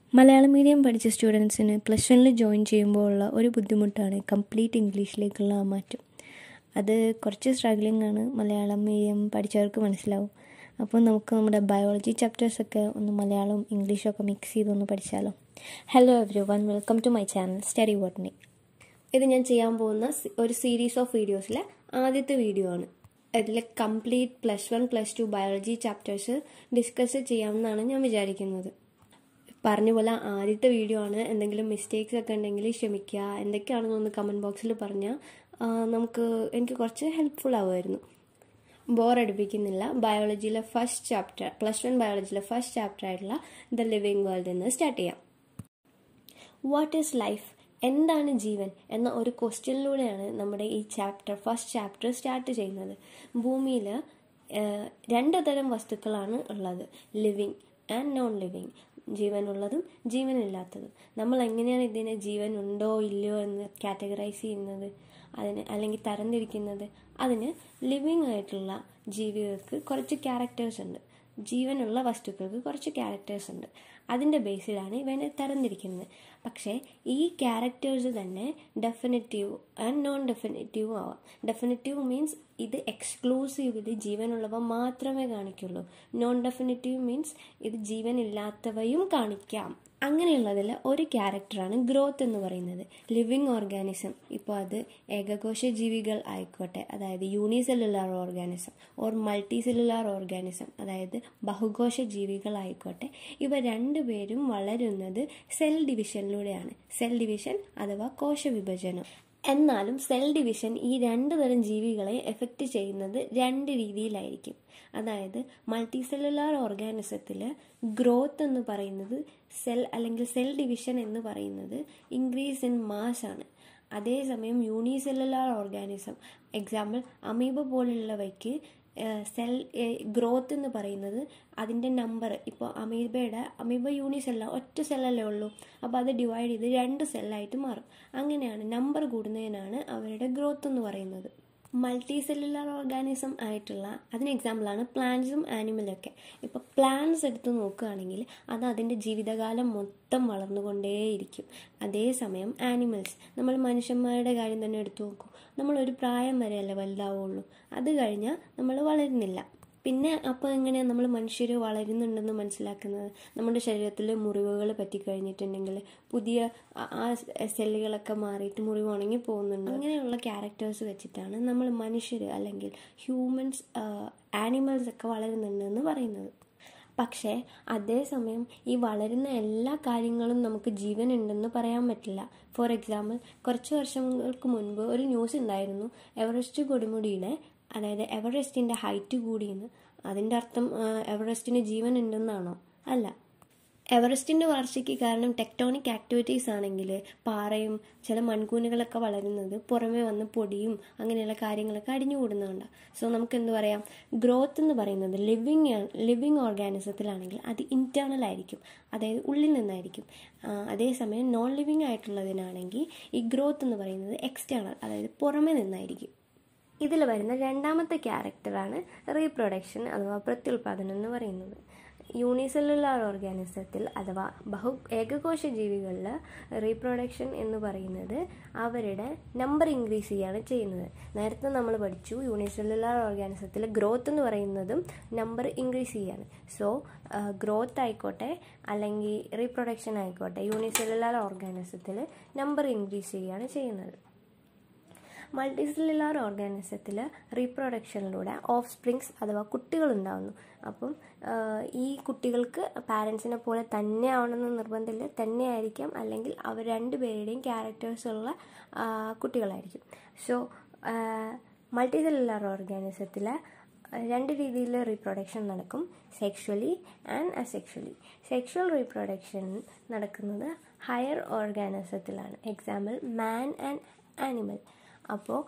Malayalam medium പഠിച്ച സ്റ്റുഡൻസിന് plus വണ്ണിൽ ജോയിൻ ചെയ്യുമ്പോൾ ഉള്ള ഒരു ബുദ്ധിമുട്ടാണ് കംപ്ലീറ്റ് ഇംഗ്ലീഷിലേക്കുള്ള ആ മാറ്റം അത് കുറച്ച് സ്ട്രഗ്ലിംഗ് ആണ് മലയാളം മീഡിയം പഠിച്ചവർക്ക് മനസ്സിലാവും അപ്പോൾ നമുക്ക് നമ്മുടെ ബയോളജി ചാപ്റ്റേഴ്സൊക്കെ ഒന്ന് മലയാളവും ഇംഗ്ലീഷും ഒക്കെ മിക്സ് ചെയ്തൊന്ന് പഠിച്ചാലോ hello everyone welcome to my channel study botany ഇത് ഞാൻ ചെയ്യാൻ പോകുന്ന സി- ഒരു സീരീസ് ഓഫ് വീഡിയോസിലെ ആദ്യത്തെ വീഡിയോ ആണ് അതിൽ complete plus one plus two biology chapters discuss ചെയ്യാമെന്നാണ് ഞാൻ വിചാരിക്കുന്നത് പറഞ്ഞ പോലെ ആദ്യത്തെ വീഡിയോ ആണ് എന്തെങ്കിലും മിസ്റ്റേക്സ് ഒക്കെ ഉണ്ടെങ്കിൽ ക്ഷമിക്കുക എന്തൊക്കെയാണെന്നൊന്ന് കമൻറ്റ് ബോക്സിൽ പറഞ്ഞാൽ ആ, നമുക്ക് എനിക്ക് കുറച്ച് ഹെൽപ്ഫുൾ ആവുമായിരുന്നു ബോർ അടുപ്പിക്കുന്നില്ല ബയോളജിയിലെ ഫസ്റ്റ് ചാപ്റ്റർ പ്ലസ് വൺ ബയോളജിയിലെ ഫസ്റ്റ് ചാപ്റ്റർ ആയിട്ടുള്ള ദ ലിവിങ് വേൾഡിൽ നിന്ന് സ്റ്റാർട്ട് ചെയ്യാം വാട്ട് ഈസ് ലൈഫ് എന്താണ് ജീവൻ എന്ന ഒരു ക്വസ്റ്റ്യനിലൂടെയാണ് നമ്മുടെ ഈ ചാപ്റ്റർ ഫസ്റ്റ് ചാപ്റ്റർ സ്റ്റാർട്ട് ചെയ്യുന്നത് ഭൂമിയിൽ രണ്ട് തരം വസ്തുക്കളാണ് ഉള്ളത് ലിവിങ് ആൻഡ് നോൺ ലിവിങ് ജീവനുള്ളതും ജീവനില്ലാത്തതും നമ്മൾ എങ്ങനെയാണ് ഇതിനെ ജീവൻ ഉണ്ടോ ഇല്ലയോ എന്ന് കാറ്റഗറൈസ് ചെയ്യുന്നത് അതിന് അല്ലെങ്കിൽ തരംതിരിക്കുന്നത് അതിന് ലിവിങ് ആയിട്ടുള്ള ജീവികൾക്ക് കുറച്ച് ക്യാരക്ടേഴ്സ് ഉണ്ട് ജീവനുള്ള വസ്തുക്കൾക്ക് കുറച്ച് ക്യാരക്ടേഴ്സ് ഉണ്ട് അതിൻ്റെ ബേസിലാണ് ഇവനെ തരംതിരിക്കുന്നത് പക്ഷേ ഈ ക്യാരക്ടേഴ്സ് തന്നെ ഡെഫിനറ്റീവ് ആൻഡ് നോൺ ഡെഫിനറ്റീവ് ആവാം ഡെഫിനറ്റീവ് മീൻസ് ഇത് എക്സ്ക്ലൂസീവ്ലി ജീവനുള്ളവ മാത്രമേ കാണിക്കുള്ളൂ നോൺ ഡെഫിനറ്റീവ് മീൻസ് ഇത് ജീവനില്ലാത്തവയും കാണിക്കാം അങ്ങനെയുള്ളതിൽ ഒരു ക്യാരക്ടറാണ് ഗ്രോത്ത് എന്ന് പറയുന്നത് ലിവിങ് ഓർഗാനിസം ഇപ്പോൾ അത് ഏകകോശ ജീവികൾ ആയിക്കോട്ടെ അതായത് unicellular organism or multicellular organism അതായത് ബഹുകോശ ജീവികളായിക്കോട്ടെ ഇവ രണ്ടുപേരും വളരുന്നത് സെൽ ഡിവിഷനിലൂടെയാണ് സെൽ ഡിവിഷൻ അഥവാ കോശ വിഭജനം എന്നാലും സെൽ ഡിവിഷൻ ഈ രണ്ട് തരം ജീവികളെ എഫക്റ്റ് ചെയ്യുന്നത് രണ്ട് രീതിയിലായിരിക്കും അതായത് മൾട്ടി സെല്ലുലാർ ഓർഗാനിസത്തിൽ ഗ്രോത്ത് എന്ന് പറയുന്നത് സെൽ അല്ലെങ്കിൽ സെൽ ഡിവിഷൻ എന്ന് പറയുന്നത് ഇൻക്രീസ് ഇൻ മാസ് ആണ് അതേസമയം യൂണിസെല്ലുലാർ ഓർഗാനിസം എക്സാമ്പിൾ അമീബ പോലുള്ളവയ്ക്ക് സെൽ ഗ്രോത്ത് എന്ന് പറയുന്നത് അതിൻ്റെ നമ്പർ ഇപ്പോൾ അമീബയുടെ അമീബ യൂണിസെല്ല ഒറ്റ സെല്ലല്ലേ ഉള്ളൂ അപ്പോൾ അത് ഡിവൈഡ് ചെയ്ത് രണ്ട് സെല്ലായിട്ട് മാറും അങ്ങനെയാണ് നമ്പർ കൂടുന്നതിനാണ് അവരുടെ ഗ്രോത്ത് എന്ന് പറയുന്നത് മൾട്ടി സെല്ലുലാർ ഓർഗാനിസം ആയിട്ടുള്ള അതിന് എക്സാമ്പിളാണ് പ്ലാന്റ്സും ആനിമലൊക്കെ ഇപ്പോൾ പ്ലാന്റ്സ് എടുത്ത് നോക്കുകയാണെങ്കിൽ അത് അതിൻ്റെ ജീവിതകാലം മൊത്തം വളർന്നുകൊണ്ടേയിരിക്കും അതേസമയം ആനിമൽസ് നമ്മൾ മനുഷ്യന്മാരുടെ കാര്യം തന്നെ എടുത്തു നോക്കൂ നമ്മൾ ഒരു പ്രായം വരെയല്ലേ വലുതാവുള്ളൂ അത് കഴിഞ്ഞാൽ നമ്മൾ വളരുന്നില്ല പിന്നെ അപ്പോൾ എങ്ങനെയാണ് നമ്മൾ മനുഷ്യർ വളരുന്നുണ്ടെന്ന് മനസ്സിലാക്കുന്നത് നമ്മുടെ ശരീരത്തിൽ മുറിവുകൾ പറ്റിക്കഴിഞ്ഞിട്ടുണ്ടെങ്കിൽ പുതിയ ആ- ആ സെല്ലുകളൊക്കെ മാറിയിട്ട് മുറിവ് ഉണങ്ങി പോകുന്നുണ്ട് അങ്ങനെയുള്ള ക്യാരക്ടേഴ്സ് വെച്ചിട്ടാണ് നമ്മൾ മനുഷ്യർ അല്ലെങ്കിൽ ഹ്യൂമൻസ് ആനിമൽസ് ഒക്കെ വളരുന്നുണ്ടെന്ന് പറയുന്നത് പക്ഷേ അതേസമയം ഈ വളരുന്ന എല്ലാ കാര്യങ്ങളും നമുക്ക് ജീവൻ ഉണ്ടെന്ന് പറയാൻ പറ്റില്ല ഫോർ എക്സാമ്പിൾ കുറച്ച് വർഷങ്ങൾക്ക് മുൻപ് ഒരു ന്യൂസ് ഉണ്ടായിരുന്നു എവറസ്റ്റ് കൊടുമുടിയുടെ അതായത് എവറസ്റ്റിൻ്റെ ഹൈറ്റ് കൂടിയെന്ന് അതിൻ്റെ അർത്ഥം ആ, എവറസ്റ്റിന് ജീവൻ ഉണ്ടെന്നാണോ അല്ല എവറസ്റ്റിൻ്റെ വളർച്ചയ്ക്ക് കാരണം ടെക്ടോണിക് ആക്ടിവിറ്റീസ് ആണെങ്കിൽ പാറയും ചില മൺകൂനുകളൊക്കെ വളരുന്നത് പുറമേ വന്ന് പൊടിയും അങ്ങനെയുള്ള കാര്യങ്ങളൊക്കെ അടിഞ്ഞുകൂടുന്നതുകൊണ്ടാണ് സോ നമുക്ക് എന്ത് പറയാം ഗ്രോത്ത് എന്ന് പറയുന്നത് ലിവിങ് ലിവിങ് ഓർഗാനിസത്തിലാണെങ്കിൽ അത് ഇൻറ്റേർണൽ ആയിരിക്കും അതായത് ഉള്ളിൽ നിന്നായിരിക്കും ആ, അതേസമയം നോൺ ലിവിങ് ആയിട്ടുള്ളതിനാണെങ്കിൽ ഈ ഗ്രോത്ത് എന്ന് പറയുന്നത് എക്സ്റ്റേണൽ അതായത് പുറമേ നിന്നായിരിക്കും ഇതിൽ വരുന്ന രണ്ടാമത്തെ ക്യാരക്ടറാണ് റീപ്രൊഡക്ഷൻ അഥവാ പ്രത്യുൽപാദനം എന്ന് പറയുന്നത് യൂണിസെല്ലുലാർ ഓർഗാനിസത്തിൽ അഥവാ ബഹു ഏകകോശ ജീവികളിൽ റീപ്രൊഡക്ഷൻ എന്ന് പറയുന്നത് അവരുടെ നമ്പർ ഇൻക്രീസ് ചെയ്യാണ് ചെയ്യുന്നത് നേരത്തെ നമ്മൾ പഠിച്ചു യൂണിസെല്ലുലാർ ഓർഗാനിസത്തിൽ ഗ്രോത്ത് എന്ന് പറയുന്നതും നമ്പർ ഇൻക്രീസ് ചെയ്യാണ് സോ ഗ്രോത്ത് ആയിക്കോട്ടെ അല്ലെങ്കിൽ റീപ്രൊഡക്ഷൻ ആയിക്കോട്ടെ യൂണിസെല്ലുലാർ ഓർഗാനിസത്തിൽ നമ്പർ ഇൻക്രീസ് ചെയ്യുകയാണ് ചെയ്യുന്നത് മൾട്ടിസെല്ലുലാർ ഓർഗാനിസത്തിൽ റീപ്രൊഡക്ഷനിലൂടെ ഓഫ് സ്പ്രിങ്സ് അഥവാ കുട്ടികളുണ്ടാവുന്നു അപ്പം ആ, ഈ കുട്ടികൾക്ക് പാരൻസിനെ പോലെ തന്നെ ആവണമെന്ന് നിർബന്ധമില്ല തന്നെ ആയിരിക്കാം അല്ലെങ്കിൽ അവർ രണ്ടുപേരുടെയും ക്യാരക്ടേഴ്സ് ഉള്ള ആ, കുട്ടികളായിരിക്കും സോ മൾട്ടിസെല്ലുലാർ ഓർഗാനിസത്തിൽ രണ്ട് രീതിയിൽ റീപ്രൊഡക്ഷൻ നടക്കും sexually and asexually sexual reproduction നടക്കുന്നത് ഹയർ ഓർഗാനിസത്തിലാണ് എക്സാമ്പിൾ മാൻ ആൻഡ് ആനിമൽ അപ്പോൾ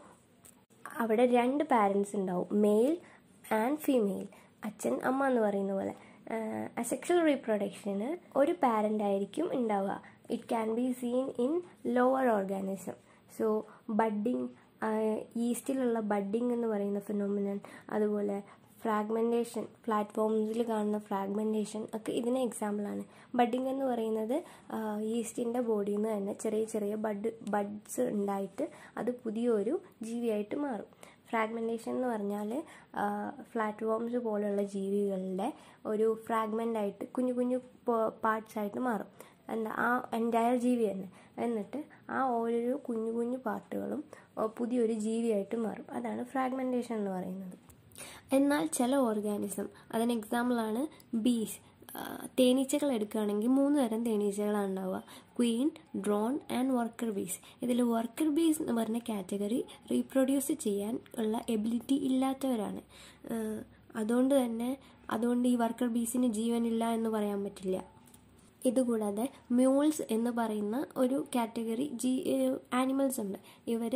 അവിടെ രണ്ട് പാരൻസ് ഉണ്ടാവും മെയിൽ ആൻഡ് ഫീമെയിൽ അച്ഛൻ അമ്മ എന്ന് പറയുന്ന പോലെ അസെക്ഷൽ റീപ്രൊഡക്ഷന് ഒരു പാരൻ്റ് ആയിരിക്കും ഉണ്ടാവുക it can be seen in lower organism so budding ഈസ്റ്റിലുള്ള ബഡ്ഡിങ് എന്ന് പറയുന്ന ഫിനോമിനൻ അതുപോലെ ഫ്രാഗ്മെൻറ്റേഷൻ പ്ലാറ്റ്ഫോംസിൽ കാണുന്ന ഫ്രാഗ്മെൻറ്റേഷൻ ഒക്കെ ഇതിന് എക്സാമ്പിളാണ് ബഡിങ് എന്ന് പറയുന്നത് ഈസ്റ്റിൻ്റെ ബോഡിയിൽ നിന്ന് തന്നെ ചെറിയ ചെറിയ ബഡ് ബഡ്സ് ഉണ്ടായിട്ട് അത് പുതിയൊരു ജീവിയായിട്ട് മാറും ഫ്രാഗ്മെൻറ്റേഷൻ എന്ന് പറഞ്ഞാൽ പ്ലാറ്റ്ഫോംസ് പോലുള്ള ജീവികളുടെ ഒരു ഫ്രാഗ്മെൻ്റ് ആയിട്ട് കുഞ്ഞു കുഞ്ഞു പാർട്സ് ആയിട്ട് മാറും എന്താ ആ എൻറ്റയർ ജീവി തന്നെ എന്നിട്ട് ആ ഓരോരോ കുഞ്ഞു കുഞ്ഞു പാർട്ടുകളും പുതിയൊരു ജീവിയായിട്ട് മാറും അതാണ് ഫ്രാഗ്മെൻറ്റേഷൻ എന്ന് പറയുന്നത് എന്നാൽ ചില ഓർഗാനിസം അതിന് എക്സാമ്പിളാണ് ബീസ് തേനീച്ചകൾ എടുക്കുകയാണെങ്കിൽ മൂന്ന് തരം തേനീച്ചകളാണ് ഉണ്ടാവുക queen drone and worker bees ഇതിൽ വർക്കർ ബീസ് എന്ന് പറഞ്ഞ കാറ്റഗറി റീപ്രൊഡ്യൂസ് ചെയ്യാൻ ഉള്ള എബിലിറ്റി ഇല്ലാത്തവരാണ് അതുകൊണ്ട് തന്നെ അതുകൊണ്ട് ഈ വർക്കർ ബീസിന് ജീവനില്ല എന്ന് പറയാൻ പറ്റില്ല ഇതുകൂടാതെ മ്യൂൾസ് എന്ന് പറയുന്ന ഒരു കാറ്റഗറി ജി ആനിമൽസ് ഉണ്ട് ഇവർ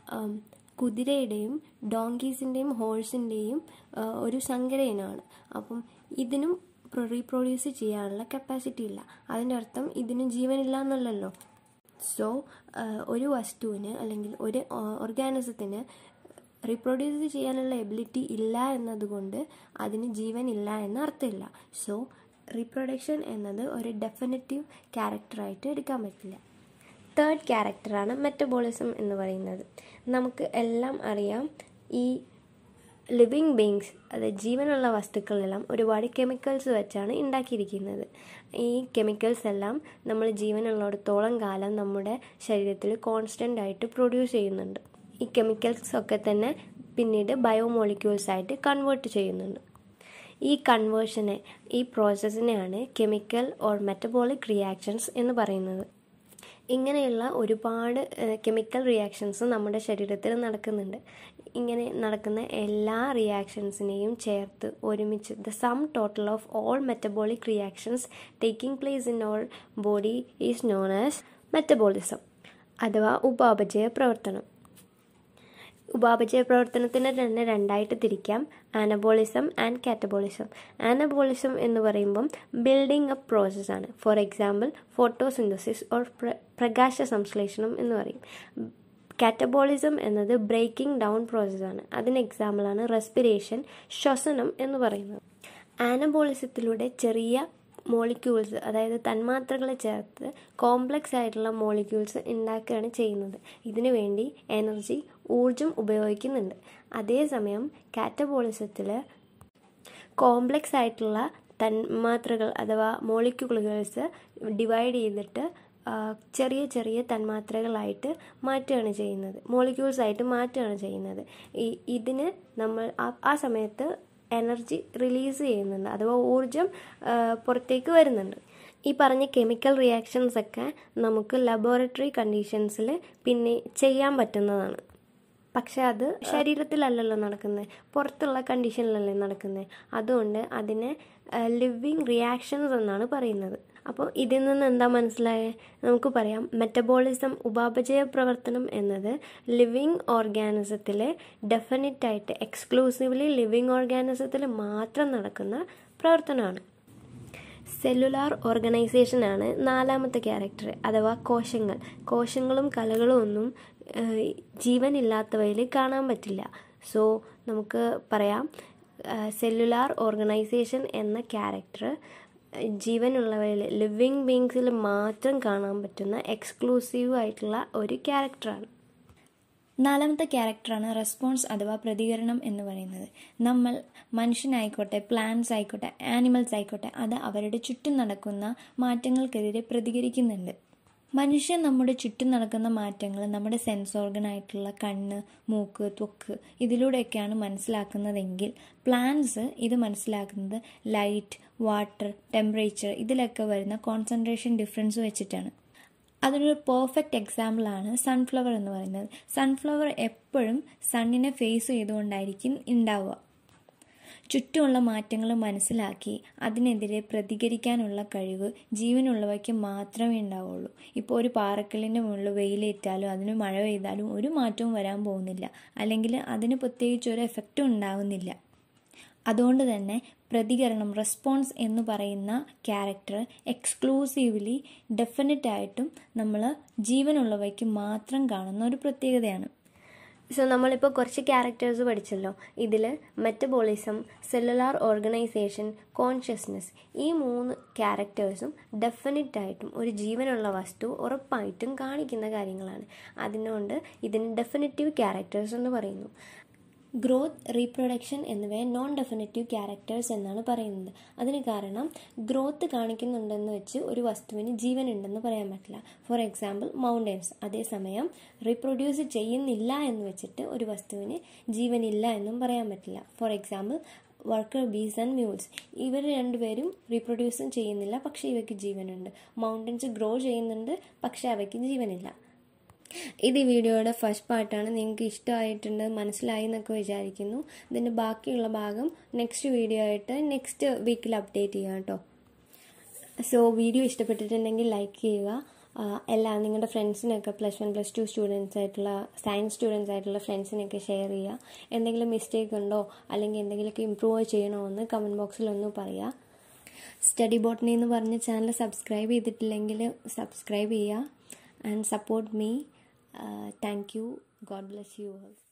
കുതിരയുടെയും ഡോങ്കീസിൻ്റെയും ഹോഴ്സിൻ്റെയും ഒരു സങ്കര ഇനമാണ് അപ്പം ഇതിനും റീപ്രൊഡ്യൂസ് ചെയ്യാനുള്ള കപ്പാസിറ്റി ഇല്ല അതിൻ്റെ അർത്ഥം ഇതിന് ജീവനില്ല എന്നല്ലല്ലോ സോ ഒരു വസ്തുവിന് അല്ലെങ്കിൽ ഒരു ഓർഗാനിസത്തിന് റീപ്രൊഡ്യൂസ് ചെയ്യാനുള്ള എബിലിറ്റി ഇല്ല എന്നതുകൊണ്ട് അതിന് ജീവനില്ല എന്ന അർത്ഥമില്ല സോ റീപ്രൊഡക്ഷൻ എന്നത് ഒരു ഡെഫിനറ്റീവ് ക്യാരക്ടറായിട്ട് എടുക്കാൻ പറ്റില്ല തേർഡ് ക്യാരക്ടറാണ് മെറ്റബോളിസം എന്ന് പറയുന്നത് നമുക്ക് എല്ലാം അറിയാം ഈ ലിവിങ് ബീങ്സ് അതായത് ജീവനുള്ള വസ്തുക്കളെല്ലാം ഒരുപാട് കെമിക്കൽസ് വെച്ചാണ് ഉണ്ടാക്കിയിരിക്കുന്നത് ഈ കെമിക്കൽസ് എല്ലാം നമ്മൾ ജീവനുള്ളിടത്തോളം കാലം നമ്മുടെ ശരീരത്തിൽ കോൺസ്റ്റൻ്റ് ആയിട്ട് പ്രൊഡ്യൂസ് ചെയ്യുന്നുണ്ട് ഈ കെമിക്കൽസ് ഒക്കെ തന്നെ പിന്നീട് ബയോമോളിക്യൂൾസ് ആയിട്ട് കൺവേർട്ട് ചെയ്യുന്നുണ്ട് ഈ കൺവേർഷനെ ഈ പ്രോസസ്സിനെയാണ് കെമിക്കൽ ഓർ മെറ്റബോളിക് റിയാക്ഷൻസ് എന്ന് പറയുന്നത് ഇങ്ങനെയുള്ള ഒരുപാട് കെമിക്കൽ റിയാക്ഷൻസ് നമ്മുടെ ശരീരത്തിൽ നടക്കുന്നുണ്ട് ഇങ്ങനെ നടക്കുന്ന എല്ലാ റിയാക്ഷൻസിനെയും ചേർത്ത് ഒരുമിച്ച് the sum total of all metabolic reactions taking place in all body is known as metabolism അഥവാ ഉപാപചയ പ്രവർത്തനം ഉപാപചയ പ്രവർത്തനത്തിന് തന്നെ രണ്ടായിട്ട് തിരിക്കാം ആനബോളിസം ആൻഡ് കാറ്റബോളിസം ആനബോളിസം എന്ന് പറയുമ്പം ബിൽഡിംഗ് അപ്പ് പ്രോസസ്സാണ് ഫോർ എക്സാമ്പിൾ ഫോട്ടോസിന്തസിസ് ഓർ പ്രകാശ സംശ്ലേഷണം എന്ന് പറയും കാറ്റബോളിസം എന്നത് ബ്രേക്കിംഗ് ഡൗൺ പ്രോസസ്സാണ് അതിന് എക്സാമ്പിളാണ് റെസ്പിറേഷൻ ശ്വസനം എന്ന് പറയുന്നത് ആനബോളിസത്തിലൂടെ ചെറിയ മോളിക്യൂൾസ് അതായത് തന്മാത്രകളെ ചേർത്ത് കോംപ്ലക്സ് ആയിട്ടുള്ള മോളിക്യൂൾസ് ഉണ്ടാക്കുകയാണ് ചെയ്യുന്നത് ഇതിനു വേണ്ടി എനർജി ഊർജം ഉപയോഗിക്കുന്നുണ്ട് അതേസമയം കാറ്റബോളിസത്തിൽ കോംപ്ലക്സ് ആയിട്ടുള്ള തന്മാത്രകൾ അഥവാ മോളിക്യൂളുകൾസ് ഡിവൈഡ് ചെയ്തിട്ട് ചെറിയ ചെറിയ തന്മാത്രകളായിട്ട് മാറ്റുകയാണ് ചെയ്യുന്നത് മോളിക്യൂൾസ് ആയിട്ട് മാറ്റുകയാണ് ചെയ്യുന്നത് ഈ ഇതിന് നമ്മൾ ആ സമയത്ത് എനർജി റിലീസ് ചെയ്യുന്നുണ്ട് അഥവാ ഊർജം പുറത്തേക്ക് വരുന്നുണ്ട് ഈ പറഞ്ഞ കെമിക്കൽ റിയാക്ഷൻസ് ഒക്കെ നമുക്ക് ലബോറട്ടറി കണ്ടീഷൻസിൽ പിന്നെ ചെയ്യാൻ പറ്റുന്നതാണ് പക്ഷെ അത് ശരീരത്തിലല്ലല്ലോ നടക്കുന്നത് പുറത്തുള്ള കണ്ടീഷനിലല്ലേ നടക്കുന്നത് അതുകൊണ്ട് അതിനെ ലിവിങ് റിയാക്ഷൻസ് എന്നാണ് പറയുന്നത് അപ്പോൾ ഇതിൽ നിന്ന് എന്താ മനസ്സിലായേ നമുക്ക് പറയാം മെറ്റബോളിസം ഉപാപചയ പ്രവർത്തനം എന്നത് ലിവിങ് ഓർഗാനിസത്തിലെ ഡെഫിനറ്റായിട്ട് എക്സ്ക്ലൂസീവ്ലി ലിവിങ് ഓർഗാനിസത്തിൽ മാത്രം നടക്കുന്ന പ്രവർത്തനമാണ് സെല്ലുലാർ ഓർഗനൈസേഷനാണ് നാലാമത്തെ ക്യാരക്ടർ അഥവാ കോശങ്ങൾ കോശങ്ങളും കലകളും ഒന്നും ജീവനില്ലാത്തവയിൽ കാണാൻ പറ്റില്ല സോ നമുക്ക് പറയാം സെല്ലുലാർ ഓർഗനൈസേഷൻ എന്ന ക്യാരക്ടർ ജീവനുള്ളവയിൽ ലിവിങ് ബീങ്സിൽ മാത്രം കാണാൻ പറ്റുന്ന എക്സ്ക്ലൂസീവ് ആയിട്ടുള്ള ഒരു ക്യാരക്ടറാണ് നാലാമത്തെ ക്യാരക്ടറാണ് റെസ്പോൺസ് അഥവാ പ്രതികരണം എന്ന് പറയുന്നത് നമ്മൾ മനുഷ്യനായിക്കോട്ടെ പ്ലാന്റ്സ് ആയിക്കോട്ടെ ആനിമൽസ് ആയിക്കോട്ടെ അത് അവരുടെ ചുറ്റും നടക്കുന്ന മാറ്റങ്ങൾക്കെതിരെ പ്രതികരിക്കുന്നുണ്ട് മനുഷ്യൻ നമ്മുടെ ചുറ്റും നടക്കുന്ന മാറ്റങ്ങൾ നമ്മുടെ സെൻസ് ഓർഗനായിട്ടുള്ള കണ്ണ് മൂക്ക് ത്വക്ക് ഇതിലൂടെയൊക്കെയാണ് മനസ്സിലാക്കുന്നതെങ്കിൽ പ്ലാന്റ്സ് ഇത് മനസ്സിലാക്കുന്നത് ലൈറ്റ് വാട്ടർ ടെമ്പറേച്ചർ ഇതിലൊക്കെ വരുന്ന കോൺസെൻട്രേഷൻ ഡിഫറൻസ് വെച്ചിട്ടാണ് അതിനൊരു പെർഫെക്റ്റ് എക്സാമ്പിളാണ് സൺഫ്ലവർ എന്ന് പറയുന്നത് സൺഫ്ലവർ എപ്പോഴും സണ്ണിനെ ഫേസ് ചെയ്തുകൊണ്ടായിരിക്കും ഉണ്ടാവുക ചുറ്റുമുള്ള മാറ്റങ്ങൾ മനസ്സിലാക്കി അതിനെതിരെ പ്രതികരിക്കാനുള്ള കഴിവ് ജീവനുള്ളവയ്ക്ക് മാത്രമേ ഉണ്ടാവുള്ളൂ ഇപ്പോൾ ഒരു പാറക്കല്ലിൻ്റെ മുകളിൽ വെയിലേറ്റാലും അതിന് മഴ പെയ്താലും ഒരു മാറ്റവും വരാൻ പോകുന്നില്ല അല്ലെങ്കിൽ അതിന് പ്രത്യേകിച്ച് ഒരു എഫക്റ്റും ഉണ്ടാകുന്നില്ല അതുകൊണ്ട് തന്നെ പ്രതികരണം റെസ്പോൺസ് എന്ന് പറയുന്ന ക്യാരക്ടർ എക്സ്ക്ലൂസീവ്ലി ഡെഫിനറ്റ് ആയിട്ടും നമ്മൾ ജീവനുള്ളവയ്ക്ക് മാത്രം കാണുന്ന ഒരു പ്രത്യേകതയാണ് സോ നമ്മളിപ്പോൾ കുറച്ച് ക്യാരക്ടേഴ്സ് പഠിച്ചല്ലോ ഇതിൽ മെറ്റബോളിസം സെല്ലുലാർ ഓർഗനൈസേഷൻ കോൺഷ്യസ്നെസ് ഈ മൂന്ന് ക്യാരക്ടേഴ്സും ഡെഫിനറ്റ് ആയിട്ടും ഒരു ജീവനുള്ള വസ്തു ഉറപ്പായിട്ടും കാണിക്കുന്ന കാര്യങ്ങളാണ് അതിനുകൊണ്ട് ഇതിന് ഡെഫിനറ്റീവ് ക്യാരക്ടേഴ്സ് എന്ന് പറയുന്നു ഗ്രോത്ത് റീപ്രൊഡക്ഷൻ എന്നിവയെ നോൺ ഡെഫിനറ്റീവ് ക്യാരക്ടേഴ്സ് എന്നാണ് പറയുന്നത് അതിന് കാരണം ഗ്രോത്ത് കാണിക്കുന്നുണ്ടെന്ന് വെച്ച് ഒരു വസ്തുവിന് ജീവൻ ഉണ്ടെന്ന് പറയാൻ പറ്റില്ല ഫോർ എക്സാമ്പിൾ മൗണ്ടൻസ് അതേസമയം റീപ്രൊഡ്യൂസ് ചെയ്യുന്നില്ല എന്ന് വെച്ചിട്ട് ഒരു വസ്തുവിന് ജീവനില്ല എന്നും പറയാൻ പറ്റില്ല for example worker bees and mules ഇവർ രണ്ടുപേരും റീപ്രൊഡ്യൂസും ചെയ്യുന്നില്ല പക്ഷേ ഇവയ്ക്ക് ജീവനുണ്ട് മൗണ്ടൻസ് ഗ്രോ ചെയ്യുന്നുണ്ട് പക്ഷേ അവയ്ക്ക് ജീവനില്ല ഇത് ഈ വീഡിയോയുടെ ഫസ്റ്റ് പാർട്ടാണ് നിങ്ങൾക്ക് ഇഷ്ടമായിട്ടുണ്ട് മനസ്സിലായി എന്നൊക്കെ വിചാരിക്കുന്നു ഇതിൻ്റെ ബാക്കിയുള്ള ഭാഗം നെക്സ്റ്റ് വീഡിയോ ആയിട്ട് നെക്സ്റ്റ് വീക്കിൽ അപ്ഡേറ്റ് ചെയ്യാം കേട്ടോ സോ വീഡിയോ ഇഷ്ടപ്പെട്ടിട്ടുണ്ടെങ്കിൽ ലൈക്ക് ചെയ്യുക എല്ലാ നിങ്ങളുടെ ഫ്രണ്ട്സിനൊക്കെ plus one plus two students ആയിട്ടുള്ള സയൻസ് സ്റ്റുഡൻസ് ആയിട്ടുള്ള ഫ്രണ്ട്സിനൊക്കെ ഷെയർ ചെയ്യുക എന്തെങ്കിലും മിസ്റ്റേക്ക് ഉണ്ടോ അല്ലെങ്കിൽ എന്തെങ്കിലുമൊക്കെ ഇമ്പ്രൂവ് ചെയ്യണോ എന്ന് കമൻറ്റ് ബോക്സിൽ ഒന്ന് പറയുക സ്റ്റഡി ബോട്ടണി എന്ന് പറഞ്ഞ ചാനൽ സബ്സ്ക്രൈബ് ചെയ്തിട്ടില്ലെങ്കിൽ സബ്സ്ക്രൈബ് ചെയ്യുക and support me thank you God bless you all